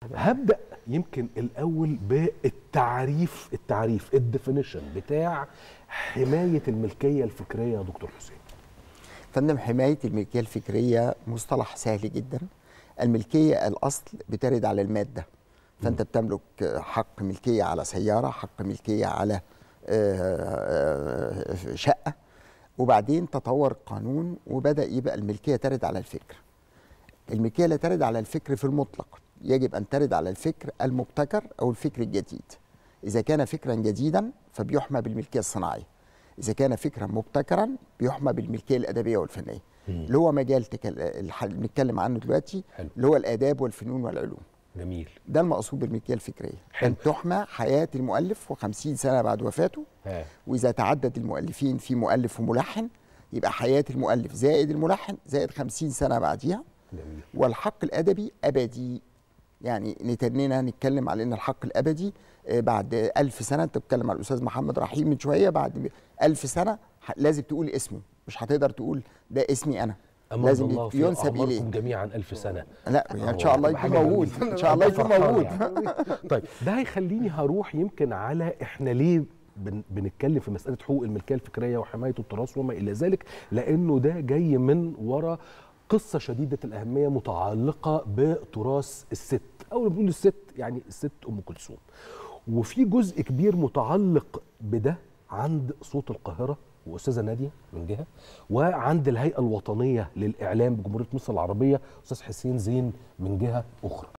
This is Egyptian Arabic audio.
هبدا يمكن الاول بالتعريف التعريف الديفينيشن بتاع حمايه الملكيه الفكريه يا دكتور حسين فندم حمايه الملكيه الفكريه مصطلح سهل جدا الملكيه الاصل بترد على الماده فانت بتملك حق ملكيه على سياره حق ملكيه على آه، آه، شقه وبعدين تطور القانون وبدا يبقى الملكيه ترد على الفكر الملكيه لا ترد على الفكر في المطلق يجب ان ترد على الفكر المبتكر او الفكر الجديد اذا كان فكرا جديدا فبيحمى بالملكيه الصناعيه اذا كان فكرا مبتكرا بيحمى بالملكيه الادبيه والفنيه اللي هو مجال تكل... الح- اللي بنتكلم عنه دلوقتي حلو. اللي هو الاداب والفنون والعلوم جميل ده المقصود بالملكيه الفكريه حلو. ان تحمى حياه المؤلف و50 سنه بعد وفاته ها واذا تعدد المؤلفين في مؤلف وملحن يبقى حياه المؤلف زائد الملحن زائد 50 سنه بعديها جميل والحق الادبي ابدي يعني نتنينا نتكلم على ان الحق الابدي آه، بعد ألف سنه انت بتتكلم على الاستاذ محمد رحيم من شويه بعد ألف سنه ح- لازم تقول اسمه مش هتقدر تقول ده اسمي انا أمد لازم الله في ينسب اليه أعماركم جميعا ألف سنة لا يعني ان شاء الله يكون حاجة موجود جميلة. ان شاء الله يكون فرحان موجود يعني. طيب ده هيخليني هروح يمكن على احنا ليه بن بنتكلم في مسألة حقوق الملكية الفكرية وحماية التراث وما إلى ذلك لأنه ده جاي من ورا قصة شديدة الأهمية متعلقة بتراث الست أو بنقول الست يعني الست أم كلثوم وفي جزء كبير متعلق بده عند صوت القاهرة واستاذه ناديه من جهه وعند الهيئه الوطنيه للاعلام بجمهوريه مصر العربيه استاذ حسين زين من جهه اخرى